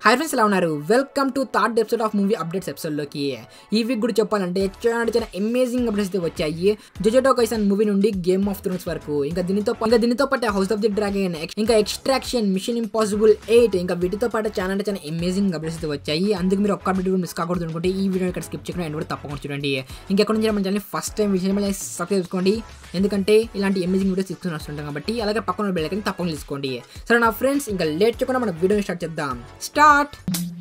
high friends ఎలా ఉన్నారు welcome to third episode of movie updates ఎపిసోడ్లోకి ఈ వీక్ కూడా చెప్పాలంటే చాలా చాలా అమేజింగ్ అప్డేట్స్ అయితే వచ్చాయి జొజోటో కైసన్ మూవీ నుండి గేమ్ ఆఫ్ థ్రోన్స్ వరకు ఇంకా దీనితో పా- ఇంకా దీనితో పాటు హౌస్ ఆఫ్ ది డ్రాగన్ ఇంకా ఎక్స్ట్రాక్షన్ మిషన్ ఇంపాసిబుల్ ఎయిట్ ఇంకా వీటితో పాటు చాలా అంటే చాలా అమేజింగ్ అప్డేట్స్ అయితే వచ్చాయి అందుకు మీరు ఒక్క అప్డేట్ కూడా మిస్ కాకూడదు అనుకుంటే ఈ వీడియో ఇక్కడ స్కిప్ చేయకుండా కూడా తప్పకుండా చూడండి ఇంకెక్కడ నుంచి మన ఛానల్ ఫస్ట్ టైం విషయం సబ్స్క్రైబ్ చేసుకోండి ఎందుకంటే ఇలాంటి అమేజింగ్ వీడియోస్ తీసుకుని వస్తుంటాం కాబట్టి అలాగే పక్కన బెల్ ఐకాన్ తప్పకుండా తీసుకోండి సరే నా ఫ్రెండ్స్ ఇంకా లేట్ చేయకుండా మన వీడియోని స్టార్ట్ చేద్దాం స్టార్ట్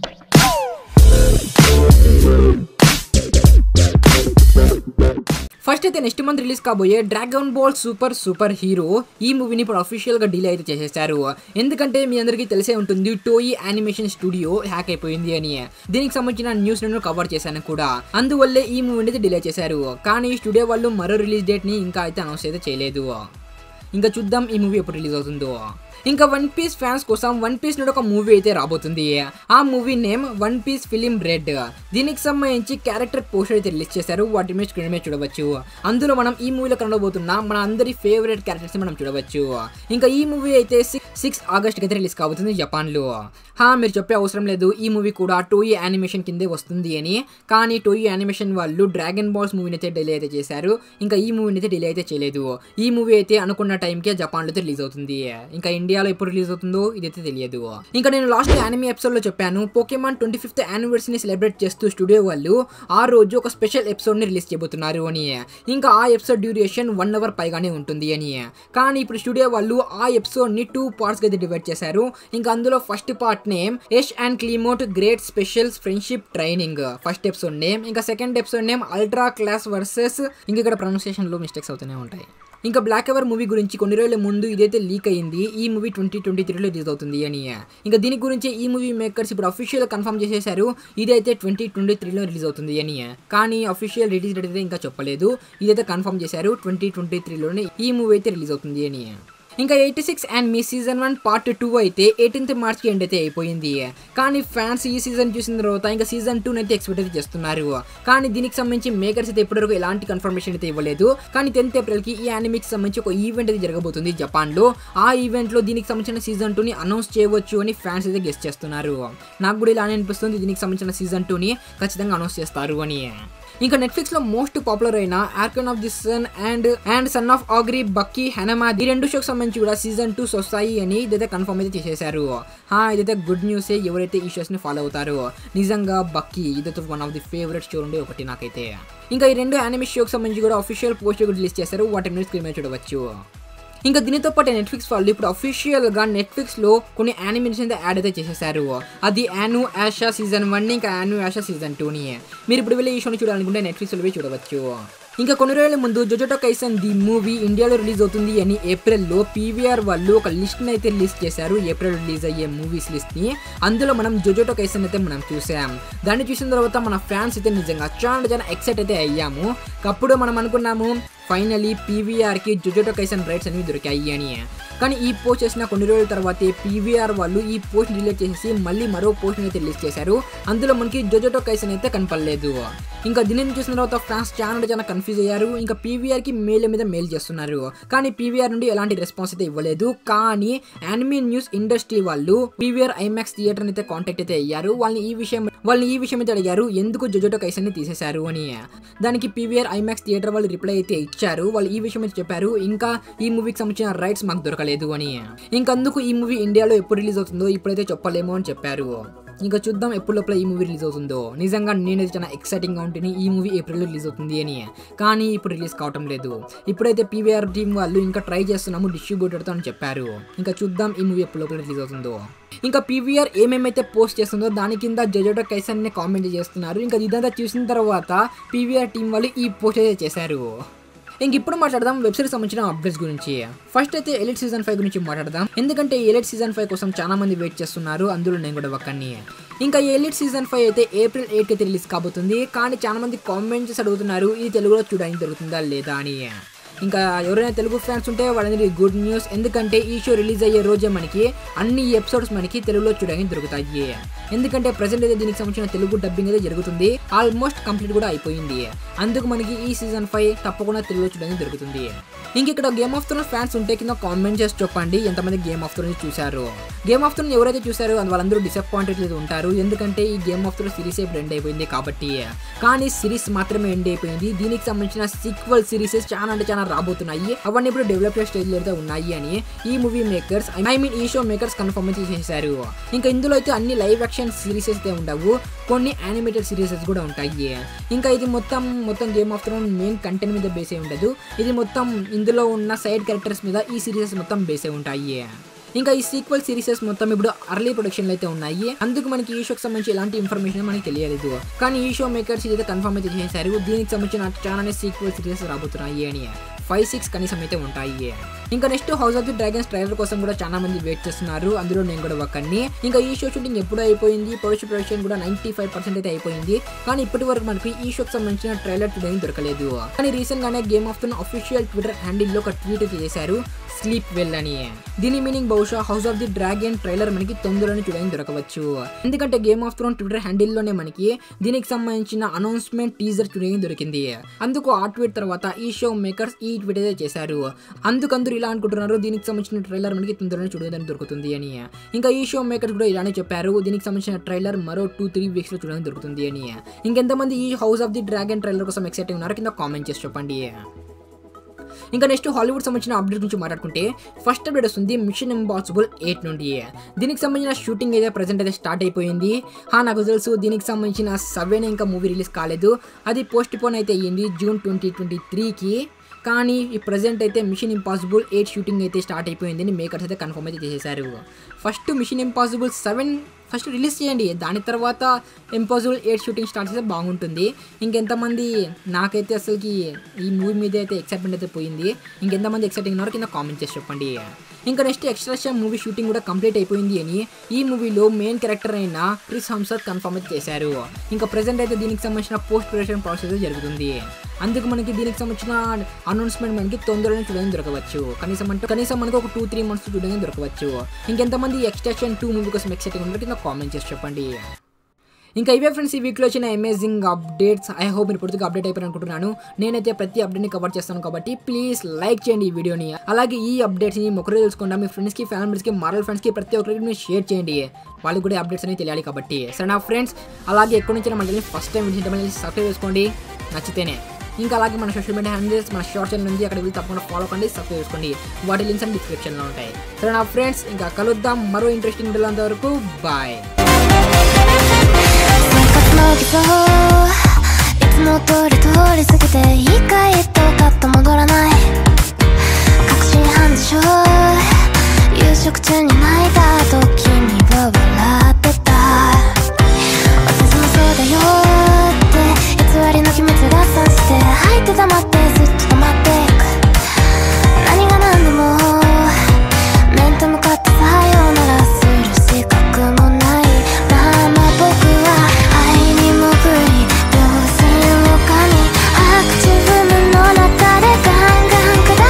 ఫస్ట్ అయితే నెక్స్ట్ మంత్ రిలీజ్ కాబోయే Dragon Ball Super Super Hero ఈ మూవీని ఇప్పుడు అఫీషియల్ గా డీల్ అయితే చేసేసారు ఎందుకంటే మీ అందరికీ తెలిసే ఉంటుంది టోయి యానిమేషన్ స్టూడియో హ్యాక్ అయిపోయింది అని దీనికి సంబంధించిన న్యూస్ నేను కవర్ చేశాను కూడా అందువల్లే ఈ మూవీని అయితే డిలే చేశారు కానీ స్టూడియో వాళ్ళు మరో రిలీజ్ డేట్ ని ఇంకా అయితే అనౌన్స్ అయితే చేయలేదు ఇంకా చూద్దాం ఈ మూవీ ఎప్పుడు రిలీజ్ అవుతుందో ఇంకా వన్ పీస్ ఫ్యాన్స్ కోసం వన్ పీస్ నుండి ఒక మూవీ అయితే రాబోతుంది ఆ movie name One Piece Film Red దీనికి సంబంధించి క్యారెక్టర్ పోస్టర్ అయితే రిలీజ్ చేశారు వాటి మీద స్క్రీన్ మీద చూడవచ్చు అందులో మనం ఈ మూవీలో కనబోతున్న మన అందరి ఫేవరెట్ క్యారెక్టర్స్ మనం చూడవచ్చు ఇంకా ఈ మూవీ అయితే సిక్స్ ఆగస్ట్ అయితే రిలీజ్ కాబోతుంది జపాన్ లో హా మీరు చెప్పే అవసరం లేదు ఈ మూవీ కూడా టోయి యానిమేషన్ కిందే వస్తుంది అని కానీ టోయి యానిమేషన్ వాళ్ళు డ్రాగన్ బాల్స్ మూవీని అయితే డిలే అయితే చేశారు ఇంకా ఈ మూవీని అయితే డిలే అయితే చేయలేదు ఈ మూవీ అయితే అనుకున్న టైంకే జపాన్ లో రిలీజ్ అవుతుంది ఇంకా ఇండియాలో ఎప్పుడు రిలీజ్ అవుతుందో ఇదైతే తెలియదు ఇంకా నేను లాస్ట్ యానిమీ ఎపిసోడ్ లో చెప్పాను పోకేమాన్ ట్వంటీ ఫిఫ్త్ యానివర్సరీని సెలబ్రేట్ చేస్తూ స్టూడియో వాళ్ళు ఆ రోజు ఒక స్పెషల్ ఎపిసోడ్ ని రిలీజ్ చేయబోతున్నారు అని ఇంకా ఆ ఎపిసోడ్ డ్యూరేషన్ వన్ అవర్ పైగానే ఉంటుంది అని కానీ ఇప్పుడు స్టూడియో వాళ్ళు ఆ ఎపిసోడ్ ని టూ పార్ట్స్ అయితే డివైడ్ చేశారు ఇంకా అందులో first part name Ash and Clemont great special friendship training first episode name ఇంకా second episode name ultra class versus ఇంకా ఇక్కడ ప్రొనౌన్సియేషన్ లో మిస్టేక్స్ అవుతూనే ఉంటాయి ఇంకా బ్లాక్ ఎవర్ మూవీ గురించి కొన్ని రోజుల ముందు ఇదైతే లీక్ అయ్యింది ఈ మూవీ ట్వంటీ ట్వంటీ త్రీలో రిలీజ్ అవుతుంది అని ఇంకా దీని గురించి ఈ మూవీ మేకర్స్ ఇప్పుడు అఫీషియల్ కన్ఫర్మ్ చేసేసారు ఇదైతే ట్వంటీ ట్వంటీ త్రీలో రిలీజ్ అవుతుంది అని కానీ అఫీషియల్ రిలీజ్ డేట్ అయితే ఇంకా చెప్పలేదు ఇదైతే కన్ఫర్మ్ చేశారు ట్వంటీ ట్వంటీ త్రీలోనే ఈ మూవీ అయితే రిలీజ్ అవుతుంది అని ఇంకా ఎయిటీ సిక్స్ అండ్ మీ సీజన్ వన్ పార్ట్ టూ అయితే ఎయిటీన్త్ మార్చ్కి ఎండ్ అయితే అయిపోయింది కానీ ఫ్యాన్స్ ఈ సీజన్ చూసిన తర్వాత ఇంకా సీజన్ టూ అయితే ఎక్స్పెక్ట్ అయితే చేస్తున్నారు కానీ దీనికి సంబంధించి మేకర్స్ అయితే ఇప్పటివరకు ఎలాంటి కన్ఫర్మేషన్ అయితే ఇవ్వలేదు కానీ టెన్త్ ఏప్రిల్కి ఈ యానిమిక్స్ సంబంధించి ఒక ఈవెంట్ అయితే జరగబోతుంది జపాన్లో ఆ ఈవెంట్లో దీనికి సంబంధించిన సీజన్ టూని అనౌన్స్ చేయవచ్చు అని ఫ్యాన్స్ అయితే గెస్ట్ చేస్తున్నారు నాకు కూడా ఇలానే అనిపిస్తుంది దీనికి సంబంధించిన సీజన్ టూని ఖచ్చితంగా అనౌన్స్ చేస్తారు అని ఇంకా నెట్ఫ్లిక్స్ లో మోస్ట్ పాపులర్ అయిన Arcane of the Sun and and Son of Ogre Baki Hanma ఈ రెండు షోకి సంబంధించి కూడా సీజన్ టూ వస్తాయి అని ఇదైతే కన్ఫర్మ్ అయితే చేసేసారు హా ఇదైతే గుడ్ న్యూస్ ఎవరైతే ఈ షోస్ ని ఫాలో అవుతారో నిజంగా బక్కీ ఇదైతే one of the favourite show ఉండే ఒకటి నాకైతే ఇంకా ఈ రెండు యానిమే షోకి సంబంధించి కూడా అఫీషియల్ పోస్ట్ కూడా రిలీజ్ చేశారు వాటి మీద స్క్రీన్ మీద చూడవచ్చు ఇంకా దీనితో పాటు నెట్ఫ్లిక్స్ వాళ్ళు ఇప్పుడు అఫీషియల్ గా నెట్ఫ్లిక్స్ లో కొన్ని యానిమేషన్ అయితే యాడ్ అయితే చేసేసారు అది యాను యాషా సీజన్ వన్ ఇంకా యాను యాషా సీజన్ టూని మీరు ఇప్పుడు వెళ్ళి ఈ షోని చూడాలనుకుంటే నెట్ఫ్లిక్స్ లో పోయి చూడవచ్చు ఇంకా కొన్ని రోజుల ముందు జొజోటో కైసన్ ది మూవీ ఇండియాలో రిలీజ్ అవుతుంది అని ఏప్రిల్లో పీవీఆర్ వాళ్ళు ఒక లిస్ట్ అయితే రిలీజ్ చేశారు ఏప్రిల్ రిలీజ్ అయ్యే మూవీస్ లిస్ట్ ని అందులో మనం జొజోటో కైసన్ అయితే మనం చూసాం దాన్ని చూసిన తర్వాత మన ఫ్యాన్స్ అయితే నిజంగా చాలా చాలా ఎక్సైట్ అయితే అయ్యాము అప్పుడు మనం అనుకున్నాము ఫైనలీ పీవీఆర్కి జొజోటో కైసన్ రైట్స్ అనేవి దొరికాయి అని కానీ ఈ పోస్ట్ చేసిన కొన్ని రోజుల తర్వాతే పీవీఆర్ వాళ్ళు ఈ పోస్ట్ డిలీట్ చేసేసి మళ్ళీ మరో పోస్ట్ అయితే రిలీజ్ చేశారు అందులో మనకి జొజోటో కైసన్ అయితే కనపడలేదు ఇంకా దీనిని చూసిన తర్వాత ఫ్యాన్స్ చాలా చాలా కన్ఫ్యూజ్ అయ్యారు ఇంకా పీవీఆర్ కి మెయిల్ మీద మెయిల్ చేస్తున్నారు కానీ పీవీఆర్ నుండి ఎలాంటి రెస్పాన్స్ అయితే ఇవ్వలేదు కానీ యానిమీ న్యూస్ ఇండస్ట్రీ వాళ్ళు పీవీఆర్ ఐమాక్స్ థియేటర్ అయితే కాంటాక్ట్ అయితే అయ్యారు వాళ్ళని ఈ విషయం వాళ్ళని ఈ విషయం అయితే అడిగారు ఎందుకు జొజోటో కైసన్ ని తీసేశారు అని దానికి పీవీఆర్ ఐమాక్స్ థియేటర్ వాళ్ళు రిప్లై అయితే ఇచ్చారు వాళ్ళు ఈ విషయం అయితే చెప్పారు ఇంకా ఈ మూవీకి సంబంధించిన రైట్స్ మాకు దొరకలేదు అని ఇంకందుకు ఈ మూవీ ఇండియాలో ఎప్పుడు రిలీజ్ అవుతుందో ఇప్పుడైతే చెప్పలేమో అని చెప్పారు ఇంకా చూద్దాం ఎప్పుడు లోపల ఈ మూవీ రిలీజ్ అవుతుందో నిజంగా నేనైతే చాలా ఎక్సైటింగ్ గా ఉంటుంది ఈ మూవీ ఏప్రిల్లో రిలీజ్ అవుతుంది అని కానీ ఇప్పుడు రిలీజ్ కావటం లేదు ఇప్పుడైతే పీవీఆర్ టీం వాళ్ళు ఇంకా ట్రై చేస్తున్నాము డిస్ట్రిబ్యూటర్తో అని చెప్పారు ఇంకా చూద్దాం ఈ మూవీ ఎప్పుడు లోపల రిలీజ్ అవుతుందో ఇంకా పీవీఆర్ ఏమేమైతే పోస్ట్ చేస్తుందో దాని కింద జజోటో కైసన్ కామెంట్ చేస్తున్నారు ఇంకా ఇదంతా చూసిన తర్వాత పీవీఆర్ టీం వాళ్ళు ఈ పోస్ట్ అయితే చేశారు ఇంక ఇప్పుడు మాట్లాడదాం వెబ్ సిరీస్ సంబంధించిన అప్డేట్స్ గురించి ఫస్ట్ అయితే ఎలిట్ సీజన్ ఫైవ్ గురించి మాట్లాడదాం ఎందుకంటే ఎలిట్ సీజన్ ఫైవ్ కోసం చాలా మంది వెయిట్ చేస్తున్నారు అందులో నేను కూడా ఒక్కడిని ఇంకా ఎలిట్ సీజన్ ఫైవ్ అయితే ఏప్రిల్ ఎయిట్ అయితే రిలీజ్ కాబోతుంది కానీ చాలా మంది కామెంట్స్ అడుగుతున్నారు ఇది తెలుగులో చూడడానికి దొరుకుతుందా లేదా అని ఇంకా ఎవరైనా తెలుగు ఫ్యాన్స్ ఉంటే వాళ్ళందరికీ గుడ్ న్యూస్ ఎందుకంటే ఈ షో రిలీజ్ అయ్యే రోజే మనకి అన్ని ఎపిసోడ్స్ మనకి తెలుగులో చూడడానికి దొరుకుతాయి ఎందుకంటే ప్రజెంట్ అయితే దీనికి సంబంధించిన తెలుగు డబ్బింగ్ అయితే జరుగుతుంది ఆల్మోస్ట్ కంప్లీట్ కూడా అయిపోయింది అందుకు మనకి ఈ సీజన్ ఫైవ్ తప్పకుండా తెలుగులో చూడడానికి దొరుకుతుంది ఇంక ఇక్కడ గేమ్ ఆఫ్ థ్రోన్స్ ఫ్యాన్స్ ఉంటే కింద కామెంట్ చేసి చెప్పండి ఎంతమంది గేమ్ ఆఫ్ థ్రోన్స్ చూశారు గేమ్ ఆఫ్ థ్రోన్స్ ఎవరైతే చూశారో అది వాళ్ళందరూ డిసప్పాయింటెడ్ అయితే ఉంటారు ఎందుకంటే ఈ గేమ్ ఆఫ్ థ్రోన్స్ సిరీస్ ఇప్పుడు ఎండ్ అయిపోయింది కాబట్టి కానీ సిరీస్ మాత్రమే ఎండ్ అయిపోయింది దీనికి సంబంధించిన సీక్వల్ సిరీసెస్ చాలా అంటే చాలా రాబోతున్నాయి అవన్నీ ఇప్పుడు డెవలప్ స్టేజ్లో అయితే ఉన్నాయి అని ఈ మూవీ మేకర్స్ ఐ మీన్ ఈ షో మేకర్స్ కన్ఫర్మ్ అయితే చేశారు ఇంకా ఇందులో అయితే అన్ని లైవ్ యాక్షన్ సిరీసెస్ అయితే ఉండవు కొన్ని యానిమేటెడ్ సిరీసెస్ కూడా ఉంటాయి ఇంకా ఇది మొత్తం మొత్తం Game of Throne main content మీద బేస్ అయి ఉండదు ఇది మొత్తం ఇందులో ఉన్న సైడ్ క్యారెక్టర్స్ మీద ఈ సిరీసెస్ మొత్తం బేస్ అయి ఉంటాయి ఇంకా ఈ సీక్వెల్ సిరీసెస్ మొత్తం ఇప్పుడు అర్లీ ప్రొడక్షన్లో అయితే ఉన్నాయి అందుకు మనకి ఈ షోకి సంబంధించి ఎలాంటి ఇన్ఫర్మేషన్ మనకి తెలియలేదు కానీ ఈ షో మేకర్స్ ఇదైతే కన్ఫర్మ్ అయితే చేశారు దీనికి సంబంధించిన చాలానే సీక్వెల్ సిరీస్ రాబోతున్నాయి అని ఫైవ్ సిక్స్ కనీసం అయితే ఉంటాయి ఇంకా next House of the Dragons trailer కోసం కూడా చాలా మంది వెయిట్ చేస్తున్నారు అందులో నేను కూడా ఒకరిని ఇంకా ఈ షో షూటింగ్ ఎప్పుడు అయిపోయింది ప్రొడక్షన్ ప్రొడక్షన్ కూడా నైన్టీ ఫైవ్ పర్సెంట్ అయితే అయిపోయింది కానీ ఇప్పటి వరకు మనకి ఈ షోకి సంబంధించిన ట్రైలర్ చూడడానికి దొరకలేదు కానీ రీసెంట్ గానే Game of Throne official Twitter handle లో ఒక ట్వీట్ అయితే చేశారు స్లీప్ వెల్ అని దీని మీనింగ్ బహుశా House of the Dragon trailer మనకి తొందరలోనే చూడడానికి దొరకవచ్చు ఎందుకంటే Game of Throne Twitter handle లోనే మనకి దీనికి సంబంధించిన అనౌన్స్మెంట్ టీజర్ చూడడానికి దొరికింది అందుకు ఆ ట్వీట్ తర్వాత ఈ షో మేకర్స్ ఈ ట్వీట్ అయితే చేశారు అందుకందరూ ఇలా అనుకుంటున్నారు దీనికి సంబంధించిన ట్రైలర్ మనకి తొందరలోనే చూడడానికి దొరుకుతుంది అని ఇంకా ఈ షో మేకర్స్ కూడా ఇలానే చెప్పారు దీనికి సంబంధించిన ట్రైలర్ మరో టూ త్రీ వీక్స్ లో చూడడానికి దొరుకుతుంది అని ఇంకెంతమంది ఈ House of the Dragon trailer కోసం ఎక్సైట్ ఉన్నారు కింద కామెంట్ చేసి చెప్పండి ఇంకా నెక్స్ట్ హాలీవుడ్ సంబంధించిన అప్డేట్ గురించి మాట్లాడుకుంటే ఫస్ట్ అప్డేట్ వస్తుంది మిషన్ ఇంపాసిబుల్ ఎయిట్ నుండి దీనికి సంబంధించిన షూటింగ్ అయితే ప్రజెంట్ అయితే స్టార్ట్ అయిపోయింది హా నాకు తెలుసు దీనికి సంబంధించిన సెవెన్ ఇంకా మూవీ రిలీజ్ కాలేదు అది పోస్ట్ పోన్ అయితే అయ్యింది జూన్ ట్వంటీ ట్వంటీ త్రీకి కానీ ఈ ప్రజెంట్ అయితే మిషన్ ఇంపాసిబుల్ ఎయిట్ షూటింగ్ అయితే స్టార్ట్ అయిపోయిందని మేకర్స్ అయితే కన్ఫర్మ్ అయితే చేసేసారు first Mission Impossible seven first release చేయండి దాని తర్వాత ఇంపాసిబుల్ ఎయిట్ షూటింగ్ స్టార్ట్ చేస్తే బాగుంటుంది ఇంకెంతమంది నాకైతే అసలుకి ఈ మూవీ మీద అయితే ఎక్సైట్మెంట్ అయితే పోయింది ఇంకెంతమంది ఎక్సైటింగ్ ఉన్నారో కింద కామెంట్ చేసి చెప్పండి ఇంకా నెక్స్ట్ ఎక్స్ట్రా మూవీ షూటింగ్ కూడా కంప్లీట్ అయిపోయింది అని ఈ మూవీలో మెయిన్ క్యారెక్టర్ అయిన క్రిస్ హంసర్ కన్ఫర్మ్ అయితే చేశారు ఇంకా ప్రజెంట్ అయితే దీనికి సంబంధించిన పోస్ట్ ప్రొడక్షన్ ప్రాసెస్ జరుగుతుంది అందుకు మనకి దీనికి సంబంధించిన అనౌన్స్మెంట్ మనకి తొందరలోనే చూడడానికి దొరకవచ్చు కనీసం అంటే కనీసం మనకి ఒక టూ త్రీ మంత్స్ చూడడానికి దొరకవచ్చు ఇంకెంతమంది ఎక్స్టెన్షన్ టూ మూవీ కోసం ఎక్సైటింగ్ ఉన్నారో కింద కామెంట్ చేసి చెప్పండి ఇంకా ఇవే ఫ్రెండ్స్ ఈ వీక్లో వచ్చిన అమేజింగ్ అప్డేట్స్ ఐ హోప్ మీరు పూర్తిగా అప్డేట్ అయిపోయి అనుకుంటున్నాను నేనైతే ప్రతి అప్డేట్ని కవర్ చేస్తాను కాబట్టి ప్లీజ్ లైక్ చేయండి ఈ వీడియోని అలాగే ఈ అప్డేట్స్ని ఒకరే తెలుసుకుండా మీ ఫ్రెండ్స్కి ఫ్యామిలీస్కి మరల్ ఫ్రెండ్స్కి ప్రతి ఒక్కరికి మీరు షేర్ చేయండి వాళ్ళకి కూడా అప్డేట్స్ అనేవి తెలియాలి కాబట్టి సరే నా ఫ్రెండ్స్ అలాగే ఎక్కడి నుంచి మన ఫస్ట్ టైం విజిట్ మళ్ళీ సబ్స్క్రైబ్ చేసుకోండి నచ్చితేనే ఇంకా అలాగే మన సోషల్ మీడియా హ్యాండిల్స్ మన షార్ట్ ఛానల్ ఉంది అక్కడ వెళ్ళి తప్పకుండా ఫాలో కండి సబ్స్క్రైబ్ చేసుకోండి వాటి లింక్స్ అన్ని డిస్క్రిప్షన్లో ఉంటాయి సరే నా ఫ్రెండ్స్ ఇంకా కలుద్దాం మరో ఇంట్రెస్టింగ్ వీడియో అంతవరకు బాయ్ 生活の基礎いつも通り通り過ぎて一回とかっと戻らない確信犯でしょ夕食中に泣いた後君は笑って